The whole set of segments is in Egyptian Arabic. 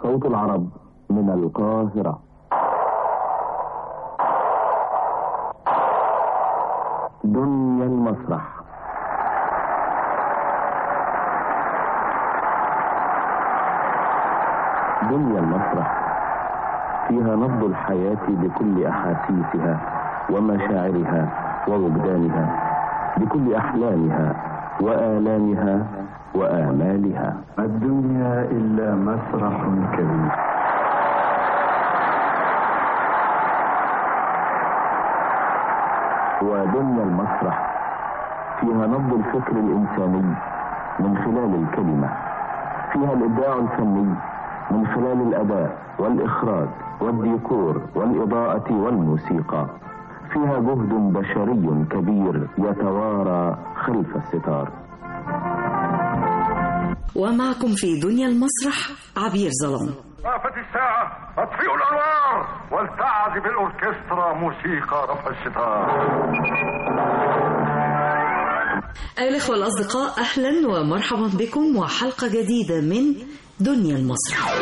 صوت العرب من القاهرة دنيا المسرح دنيا المسرح فيها نبض الحياة بكل أحاسيسها ومشاعرها ووجدانها بكل أحلامها وآلامها وآمالها الدنيا إلا مسرح كبير ودنيا المسرح فيها نبض الفكر الإنساني من خلال الكلمة فيها الإبداع الفني من خلال الأداء والإخراج والديكور والإضاءة والموسيقى فيها جهد بشري كبير يتوارى خلف الستار ومعكم في دنيا المسرح عبير ظلام وقفت الساعة اطفئوا الأنوار ولتعزف الأوركسترا موسيقى رفع الستار أيها الأخوة الأصدقاء أهلا ومرحبا بكم وحلقة جديدة من دنيا المسرح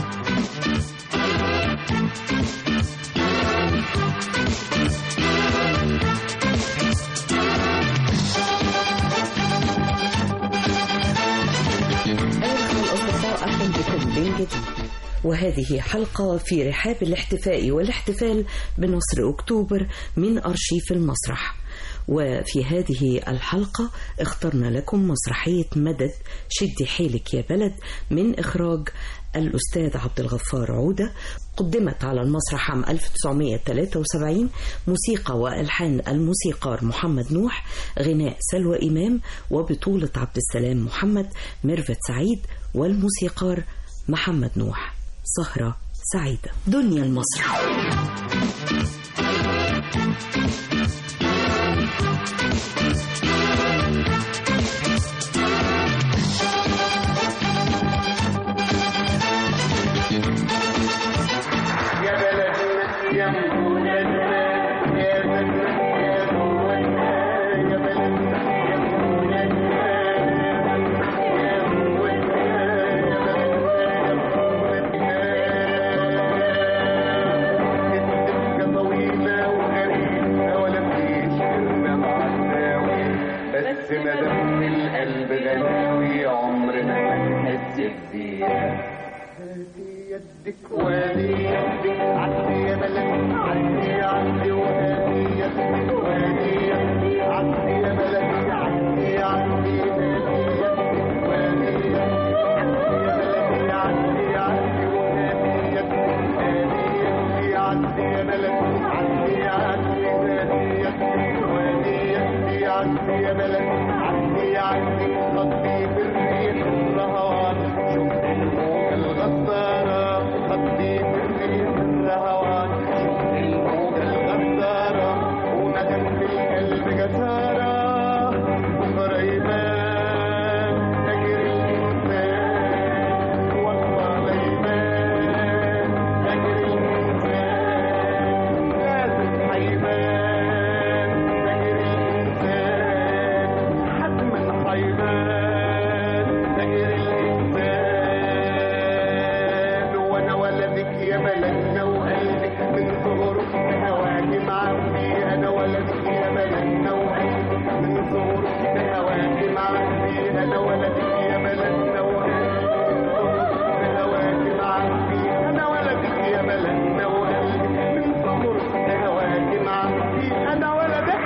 الأصدقاء أهلا بكم من جديد وهذه حلقة في رحاب الاحتفاء والاحتفال بنصر أكتوبر من أرشيف المسرح وفي هذه الحلقة اخترنا لكم مسرحية مدد شدي حيلك يا بلد من إخراج الأستاذ عبد الغفار عودة قدمت على المسرح عام 1973 موسيقى وألحان الموسيقار محمد نوح غناء سلوى إمام وبطولة عبد السلام محمد ميرفت سعيد والموسيقار محمد نوح سهرة سعيدة دنيا المسرح يا بلدنا يا مولدنا يا بلدنا يا مولدنا يا بلدنا يا مولدنا يا مولدنا يا بلدنا يا مولدنا السكة طويلة وغريبة ولا فيش كنا معداوي بس ما دام في القلب غلاوي عمرنا ما نحس بيها يدك وادي يدك عدي يا بلد عدي عدي وهادي يدك وادي يدك عدي يا بلد عدي عدي هادي يدك وادي يدك عدي يا بلد عدي عدي وهادي يدك هادي يدك عدي يا بلد عدي عدي هادي يدك وادي يدك عدي يا بلد عدي عدي خطي في الريح الرهوان شوف الموجة الغدارة خطي في الريح الرهوان شوف الموجة الغدارة وندم في القلب جسارة بكرة يبان تجري الإنسان والله لا يبان تجري الإنسان لازم هيبان تجري الإنسان حتما هيبان تجري الإنسان وأنا ولدك يا بلدنا وقلبك من صغرك بهواك معبي أنا ولدك يا بلدنا وقلبك من صغرك بهواك معبي أنا ولدك يا بلدنا وقلبك من صغرك بهواك معبي أنا ولدك يا بلدنا وقلبك من صغرك بهواك معبي أنا ولدك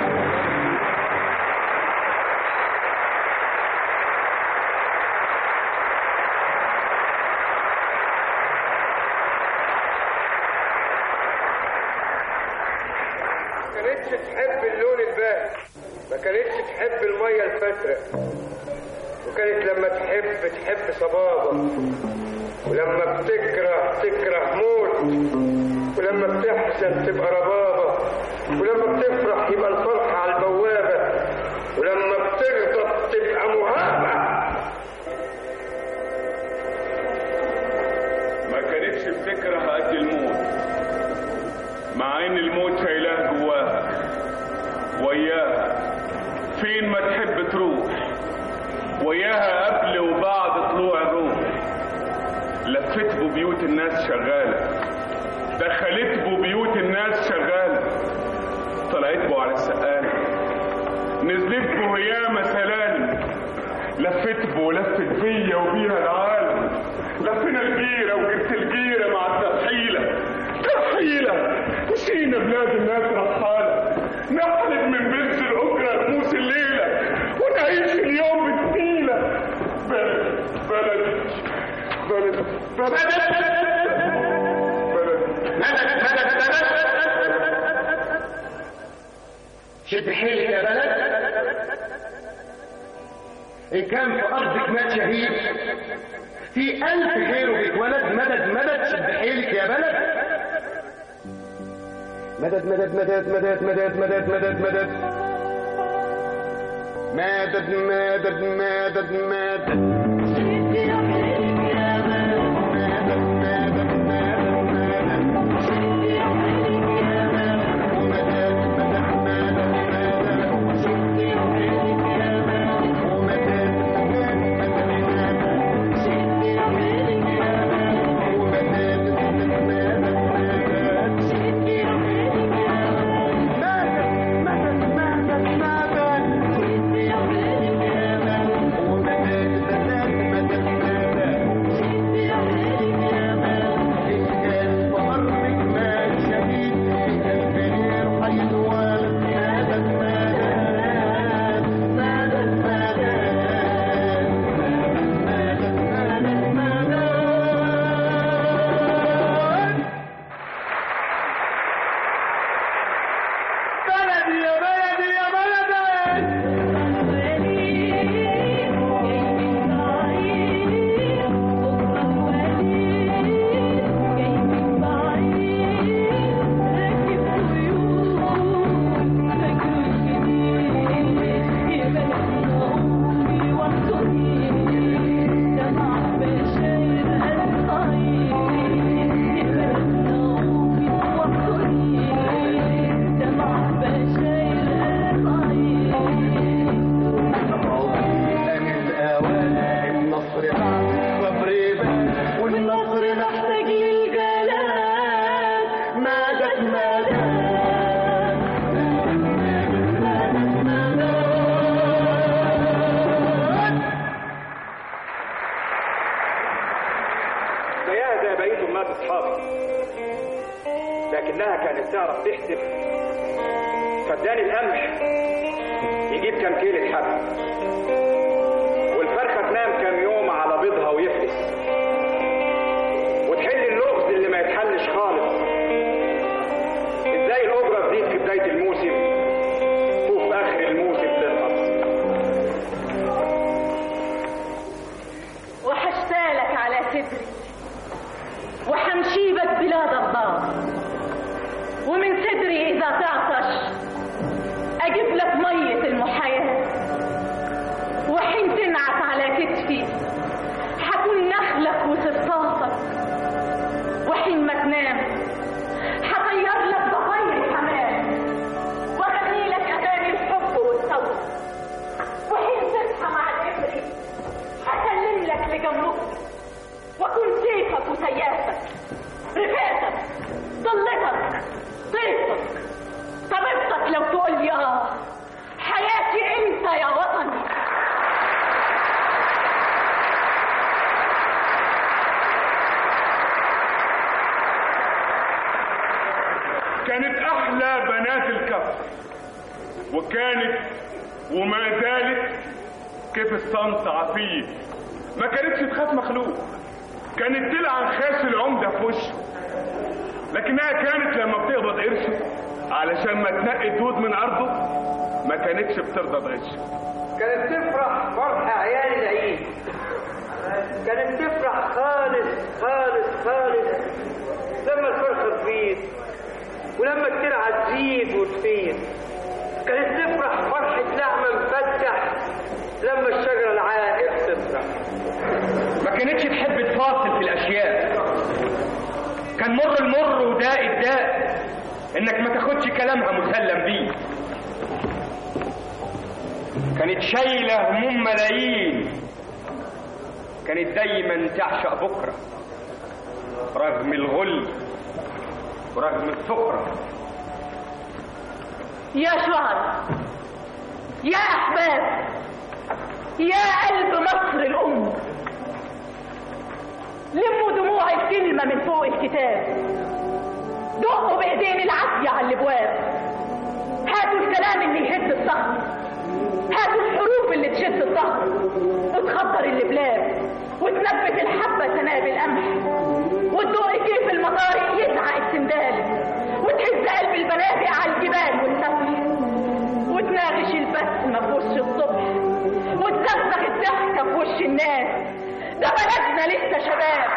ما كانتش تحب اللون الباهت ما كانتش تحب الميه الفترة وكانت لما تحب تحب صبابة ولما بتكره تكره موت ولما بتحزن تبقى ربابة ولما بتفرح يبقى الفرحة على البوابة ولما بتغضب تبقى مهابة ما كانتش بتكره قد الموت مع ان الموت شايلاه جواها وياها فين ما تحب تروح وياها قبل وبعد طلوع الروح لفت بو بيوت الناس شغالة دخلت بو بيوت الناس شغالة طلعت بو على السقالة نزلت بو ياما سلالم لفت بو لفت بيا وبيها العالم لفينا الجيرة وجبت الجيرة مع الترحيلة ترحيلة مشينا بلاد الناس رحالة نحلب من بنت الأجرة رموس الليلة ونعيش اليوم بالتيلة بلد بلد بلد بلد شد حيلك يا بلد إن كان في أرضك مات شهيد في ألف غيره بيتولد مدد مدد شد حيلك يا بلد مدد مدد مدد مدد مدد مدد مدد مدد مدد مدد مدد مدد بلدي يا بلدي يا بلدي من الأوان النصر بعد صبري بس والنصر محتاج للجلال مدد مدد زيها زي بقية أمهات أصحابي لكنها كانت تعرف تحسب فدان القمح يجيب كام كيلو حب والفرخة تنام كام يوم على بيضها ويفلس وتحل اللغز اللي ما يتحلش خالص ازاي الأجرة تزيد في بداية الموسم وفي آخر الموسم تنقص وحشتالك على صدري وحمشيبك بلاد الله ومن صدري إذا تعطش أجيب لك مية المحياة وحين تنعس على كتفي حكون نخلك وصرصاصك وحين ما تنام حطير لك ضفاير حمام واغني لك اغاني الحب والصوت وحين تصحى مع الابري هسلم لك لجمرك واكون سيفك وسيافك رفاقك ضلتك ضيفك طبيبتك لو تقول لي اه حياتي انت يا وطني كانت احلى بنات الكفر وكانت وما زالت كيف الصمت عفيف ما كانتش تخاف مخلوق كانت تلعن خاس العمدة في وشه لكنها كانت لما بتقبض قرشه علشان ما تنقي الدود من ارضه ما كانتش بترضى بغشه كانت تفرح فرح عيال العيد كانت تفرح خالص خالص خالص لما الفرخة تبيض ولما الترعة تزيد وتفيض كانت تفرح فرحة لحمة مفتح لما الشجرة العائق تفرح ما كانتش تحب تفاصل في الاشياء كان مر المر وداء الداء انك ما تاخدش كلامها مسلم بيه كانت شايله هموم ملايين كانت دايما تعشق بكره رغم الغل ورغم السخرة يا شعراء يا أحباب يا قلب مصر الأم لموا دموع الكلمة من فوق الكتاب دقوا بإيدين العافية على الأبواب هاتوا الكلام اللي يهد الصخر هاتوا الحروف اللي تشد الظهر وتخضر اللبلاب وتنبت الحبة سنابل قمح وتدق كيف المطارق يزعق السندال وتهز قلب البنادق على الجبال والسفح وتناغش البسمة في وش الصبح وتزغزغ الضحكة في وش الناس ده بلدنا لسه شباب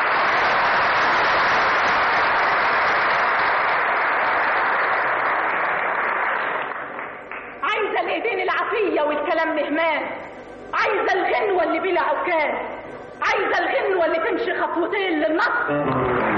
عايزة الإيدين العافية والكلام مهمان عايزة الغنوة اللي بلا عكاز عايزة الغنوة اللي تمشي خطوتين للنصر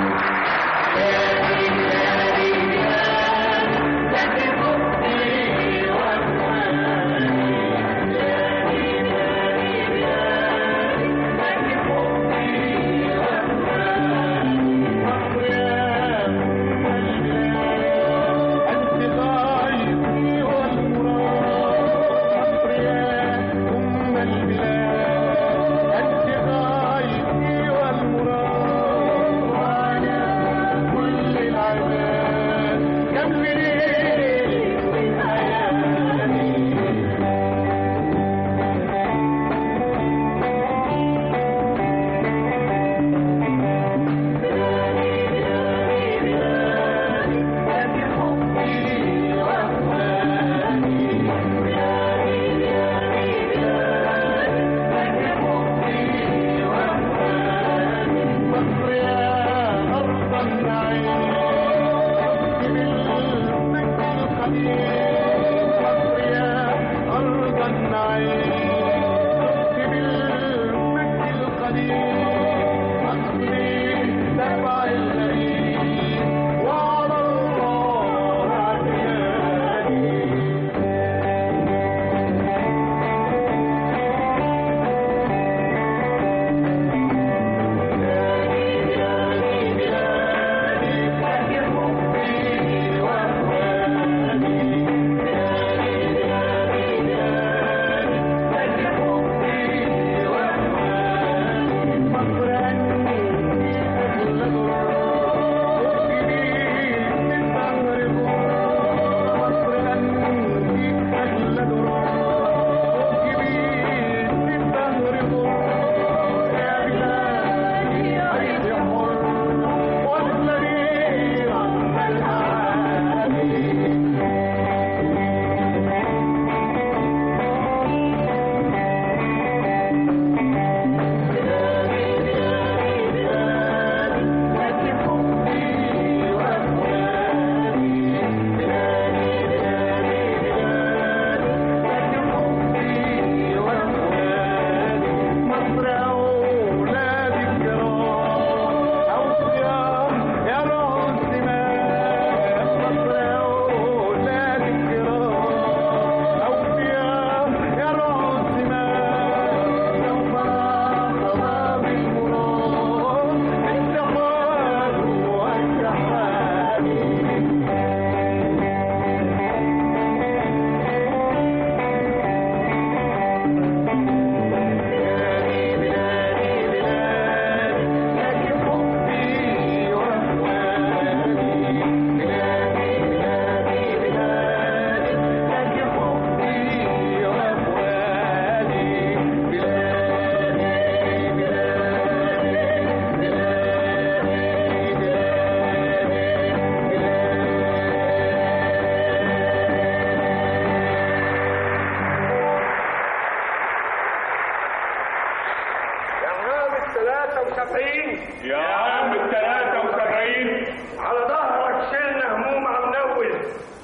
يا عام الثلاثة وسبعين على ظهرك شلنا هموم عم نول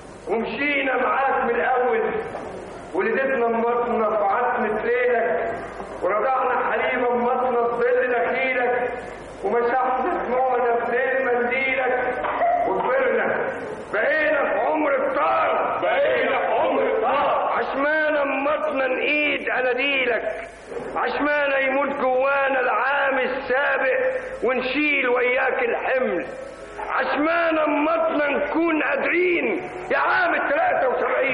ومشينا معاك من الاول ولدتنا امتنا في عتمة ليلك ورضعنا حليبة امتنا في ظل نخيلك ومسحنا دموعنا في ليل منديلك وكبرنا بقينا في عمر الطار بقينا في عمر الطار عشمانا امتنا نقيد اناديلك عشمانا يموت جوانا العام السابق ونشيل وياك الحمل عشمان امتنا نكون قادرين يا عام ال 73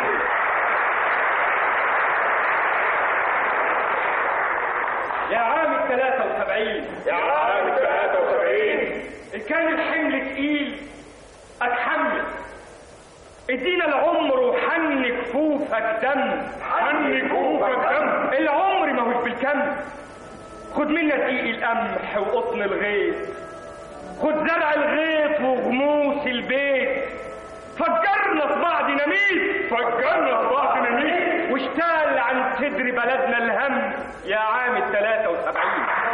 يا عام ال 73 يا عام ال 73 إن كان الحمل تقيل أتحمل ادينا العمر وحن كفوفك دم حن كفوفك دم العمر ما هوش بالكم خد منا دقيق القمح وقطن الغيط خد زرع الغيط وغموس البيت فجرنا في بعض نميت فجرنا في بعض نميت واشتغل عن صدر بلدنا الهم يا عام ال 73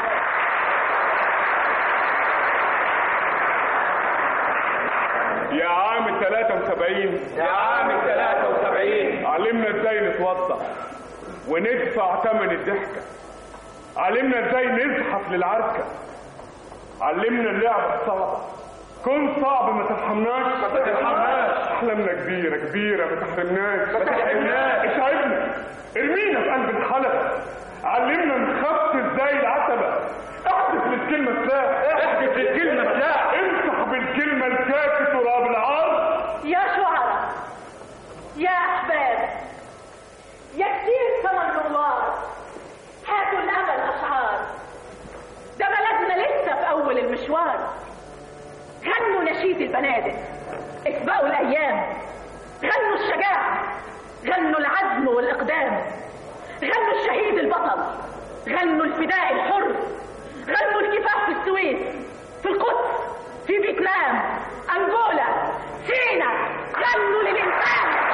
يا عام ال 73 يا عام ال 73 علمنا ازاي نتوضا وندفع ثمن الضحكه علمنا ازاي نزحف للعركه علمنا اللعبه الصعبه كن صعب ما ترحمناش ما ترحمناش. احلامنا كبيره كبيره ما تحرمناش ما تحرمناش. اشعبنا ارمينا في قلب الحلبة علمنا نخف ازاي العتبة احدث للكلمة سلاح احدث للكلمة سلاح. امسح بالكلمة الكافي تراب العرض يا شعراء يا أحباب يا كتير ثمن نوار هاتوا الأمل أشعار ده بلدنا لسه في أول المشوار غنوا نشيد البنادق اسبقوا الأيام غنوا الشجاعة غنوا العزم والإقدام غنوا الشهيد البطل غنوا الفداء الحر غنوا الكفاح في السويس في القدس في فيتنام أنجولا سينا غنوا للإنسان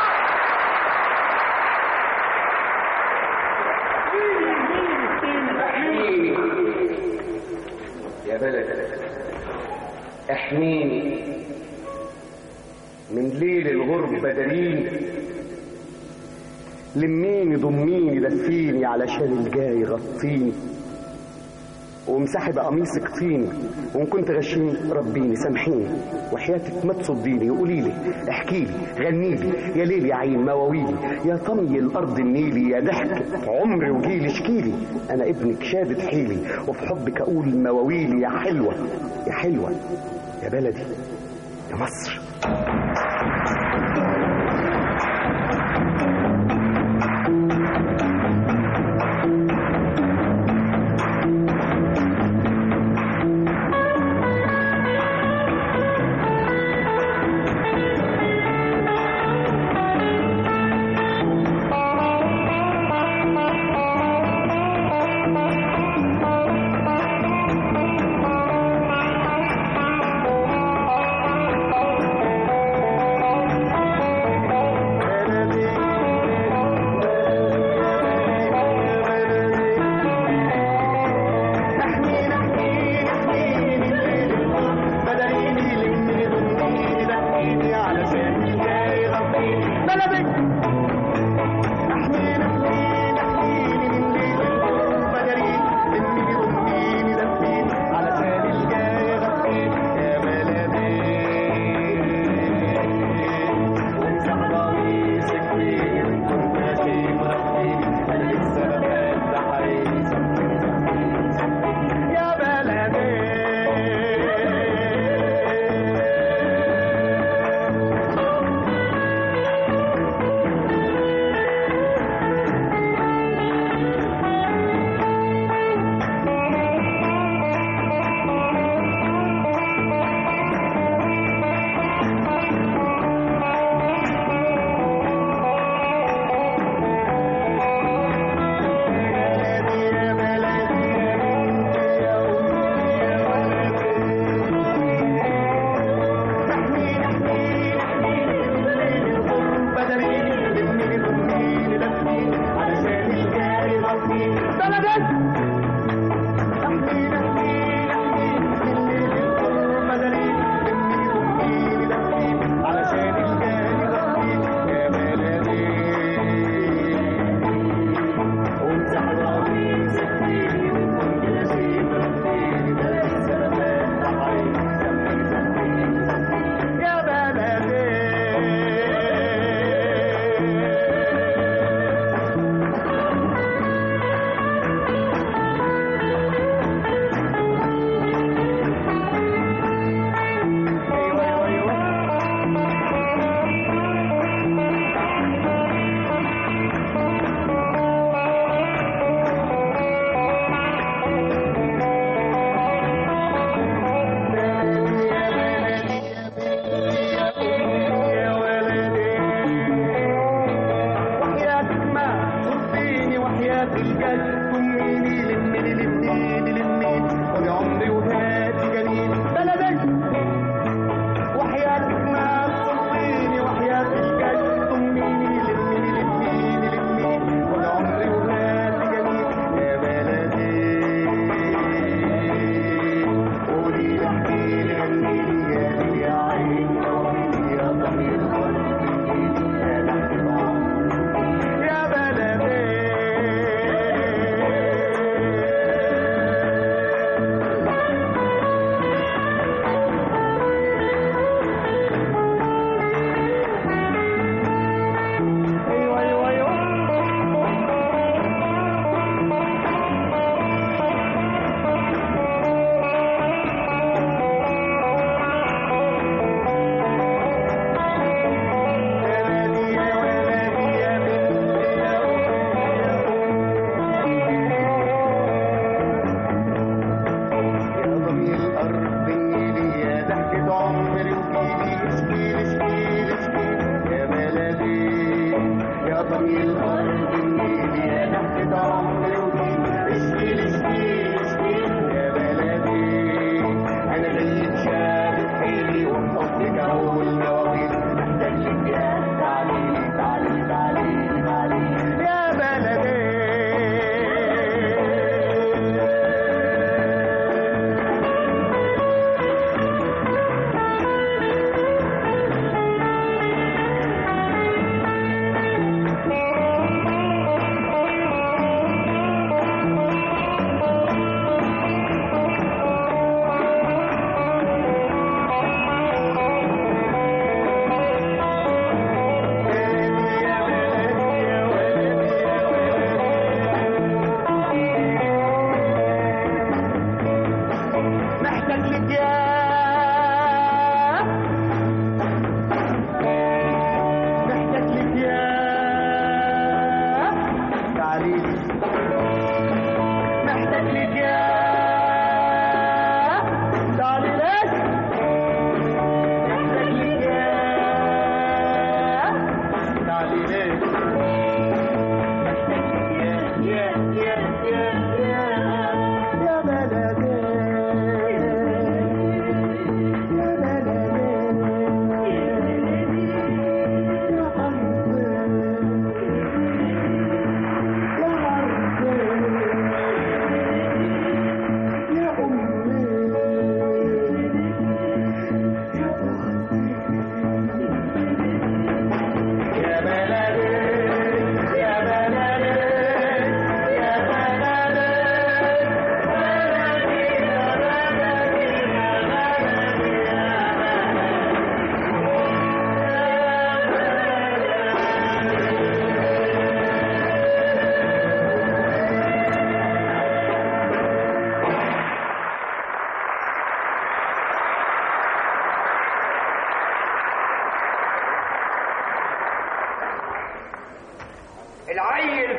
احميني يا بلد احميني من ليل الغربة دليل لميني ضميني دفيني علشان الجاي غطيني ومسحي بقميصك طيني وان كنت غشيني ربيني سامحيني وحياتك ما تصديني قولي لي احكي لي غني لي يا ليل يا عين مواويلي يا طمي الارض النيلي يا ضحك عمري وجيلي اشكيلي انا ابنك شادد حيلي وفي حبك اقول مواويلي يا حلوه يا حلوه يا بلدي يا مصر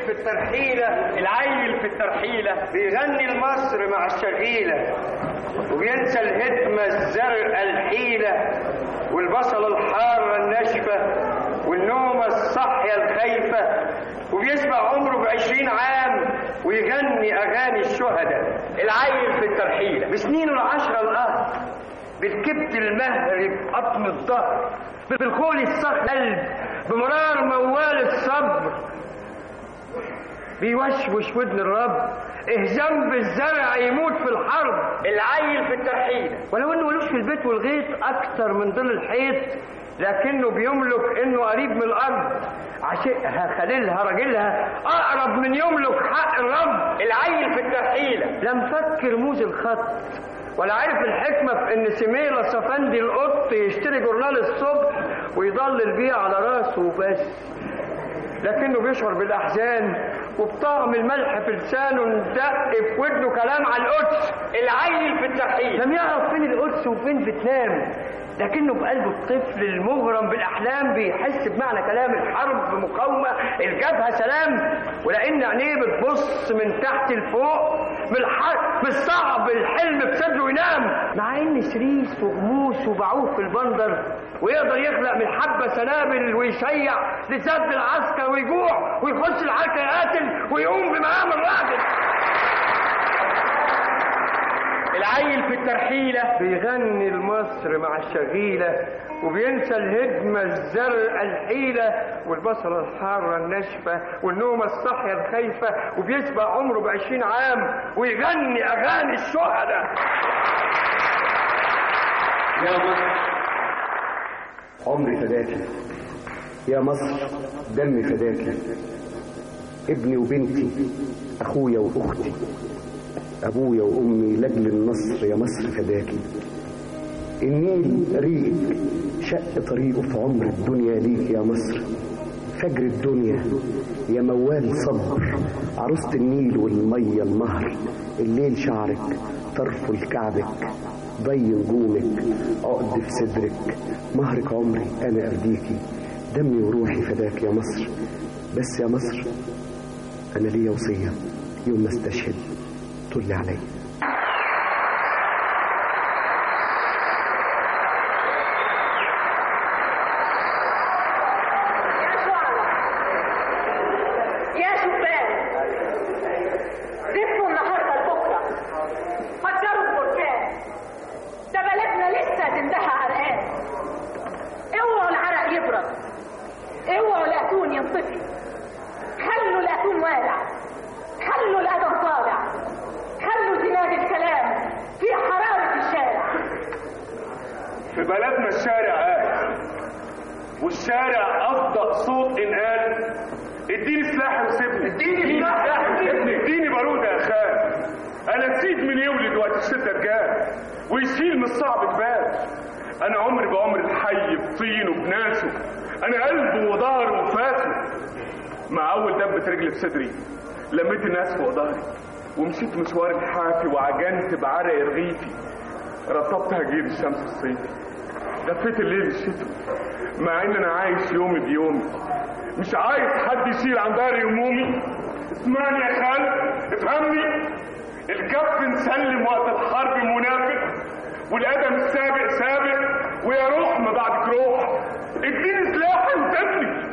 في الترحيلة العيل في الترحيلة بيغني المصر مع الشغيلة وبينسى الهدمة الزرقاء الحيلة والبصلة الحارة الناشفة والنومة الصحية الخايفة وبيسبق عمره بعشرين عام ويغني أغاني الشهداء العيل في الترحيلة بسنينه العشرة الأرض بالكبت المهري بقطم الظهر بالخول الصخ قلب بمرار موال الصبر بيوشوش ودن الرب ايه ذنب الزرع يموت في الحرب العيل في الترحيل ولو انه ملوش في البيت والغيط اكتر من ظل الحيط لكنه بيملك انه قريب من الارض عشقها خليلها راجلها اقرب من يملك حق الرب العيل في الترحيله لا مفكر موز الخط ولا عارف الحكمة في إن سميلة صفندي القط يشتري جورنال الصبح ويضلل بيه على راسه وبس لكنه بيشعر بالأحزان وبطعم الملح في لسانه ندق في ودنه كلام على القدس العيل في الترحيل لم يعرف فين القدس وفين فيتنام لكنه بقلبه الطفل المغرم بالأحلام بيحس بمعنى كلام الحرب مقاومة الجبهة سلام ولأن عينيه بتبص من تحت لفوق من الحرب من الصعب الحلم في صدره ينام مع ان سريس وغموس وبعوث في البندر ويقدر يخلق من حبه سنابل ويشيع لسد العسكر ويجوع ويخش العركه يقاتل ويقوم بمقام الراجل العيل في الترحيلة بيغني لمصر مع الشغيلة وبينسى الهدمة الزرقاء الحيلة والبصلة الحارة الناشفة والنومة الصحية الخايفة وبيسبق عمره بعشرين عام ويغني أغاني الشهداء يا مصر عمري فداكي يا مصر دمي فداكي ابني وبنتي اخويا واختي ابويا وامي لاجل النصر يا مصر فداكي النيل ريقك شق طريقه في عمر الدنيا ليك يا مصر فجر الدنيا يا موال صبر عروسة النيل والمية المهر الليل شعرك طرف لكعبك ضي نجومك عقد في صدرك مهرك عمري انا افديكي دمي وروحي فداك يا مصر بس يا مصر انا ليا وصيه يوم ما استشهد طلي عليا يا شبان زفوا النهارده لبكره فجروا البركان ده بلدنا لسه تندهى عرقان اوعوا العرق يبرد اوعوا الاتون ينطفي خلوا الاتون والع خلوا الادم طالع خلوا زناد الكلام في حرارة الشارع في بلدنا الشارع قاعد والشارع أصدق صوت إن قال اديني سلاح وسيبني اديني سلاح وسيبني اديني بارود يا خال انا نسيت من يولد وقت الشتا رجال ويشيل من الصعب جبال انا عمري بعمر الحي بطينه بناسه انا قلبه وظهره وفاسه مع اول دبة رجل في صدري لميت الناس فوق ظهري ومشيت مشوار الحافي وعجنت بعرق رغيفي رطبت هجير الشمس الصيفي دفيت الليل الشتوي مع ان انا عايش يومي بيومي مش عايز حد يشيل عن ظهري همومي اسمعني يا خال افهمني الكف نسلم وقت الحرب منافق والادم السابق سابق ويا روح ما بعدك روح اديني سلاحي وسيبني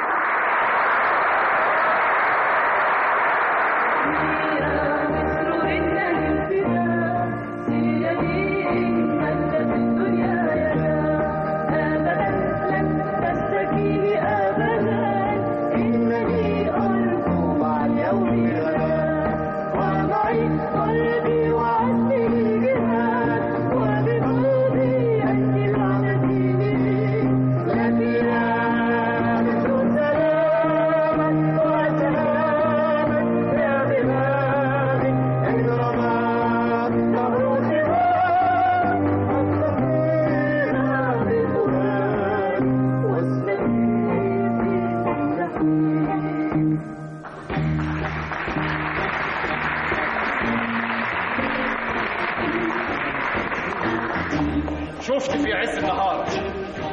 شفت في عز النهار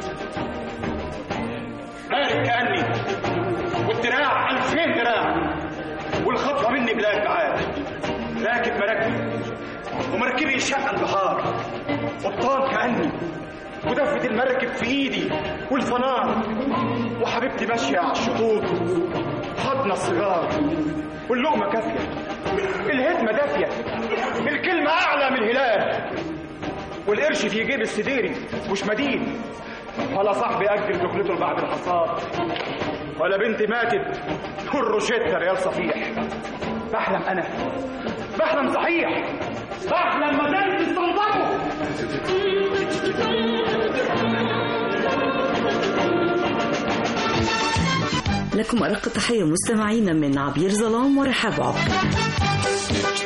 مالك كأني والدراع ألفين دراع بلاد بعاد راكب مراكبي ومركبي شق البحار قبطان كأني ودفة المركب في ايدي والفنار وحبيبتي ماشية على الشطوط حضن الصغار واللقمة كافية الهدمة دافية الكلمة أعلى من الهلال والقرش في جيب السديري مش مدين ولا صاحبي أجل دخلته بعد الحصاد ولا بنتي ماتت والروشيتا ريال صفيح بحلم أنا بحلم صحيح بحلم ما زلت استنظره لكم أرق تحية مستمعينا من عبير ظلام ورحاب عبد